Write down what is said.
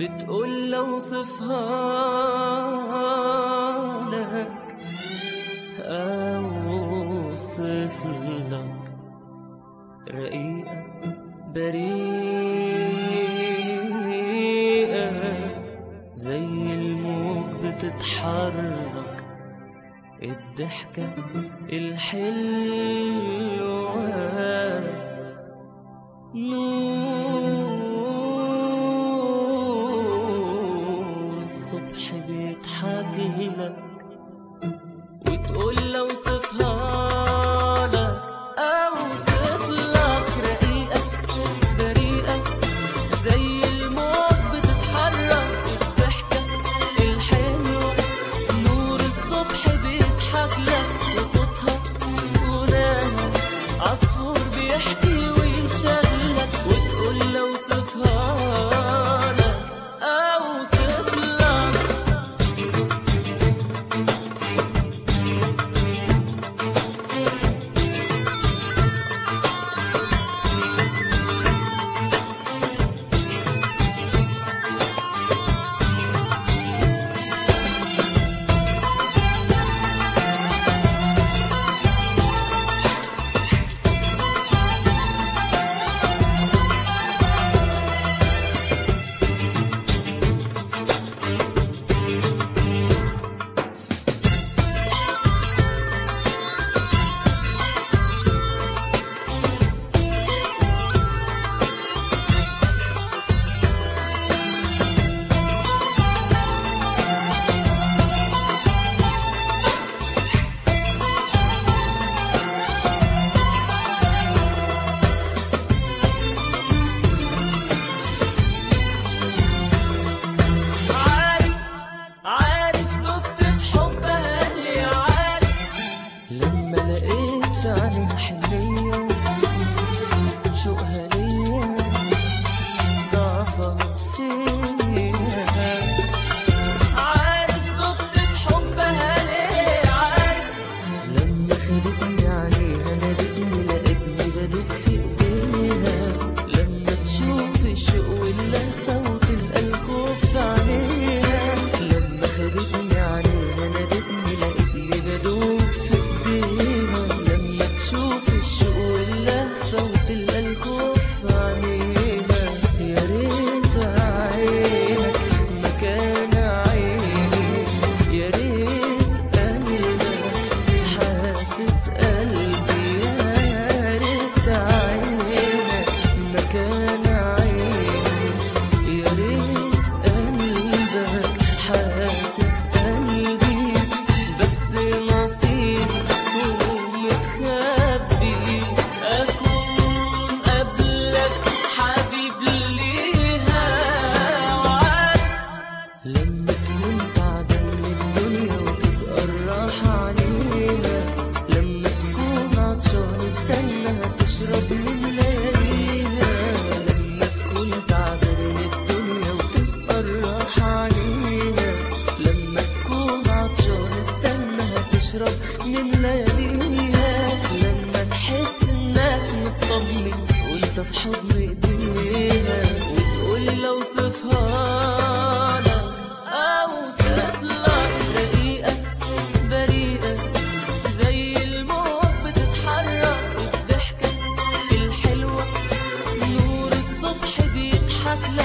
بتقول لو صفها لك أوصف لك رقيقة بريئة زي الموج بتتحرك الضحكة الحلوة نور الصبح بيضحك لك وتقول لو صفها لك أوصف لك رقيقة بريئة زي الموج بتتحرك الضحكة الحلوة نور الصبح بيضحك لك وصوتها غناها عصفور بيحكي وينشغلك وتقول لو صفها لك أوصف لك عارف عارف دبت في حبها ليه عارف لما لقيت في عينيها حنية شوقها ليا ضعفها فيا عارف دبت في حبها ليه عارف لما خدتني عليها نادتني لقيتني بدوب في ايديها لما تشوف الشوق واللهفة وتلقى الخوف في عينيها لما خدتني عليها نادتني لقيتني بدوب في ايديها لما تشوف الشوق واللهفة وتلقى الخوف في عينيها يا ريت عينك مكان عيني يا ريت قلبك حاسس قلبي يا ريت عينك مكان عيني يا ريت قلبك حاسس قلبي بس نصيبي ومتخبي أكون قبلك حبيب ليها وعارف لما تكون تعبان من الدنيا وتبقى الراحة عليها لما تكون عطشان استنى تشرب من لياليها لما تكون تعبان من الدنيا وتبقى الراحة عليها لما تكون عطشان استنى تشرب من لياليها لما تحس انك مطمن وانت في حضن ايديها وتقول لو صفها لك اوصف لك رقيقة بريئة زي الموج بتتحرك الضحكة الحلوة نور الصبح بيضحك لك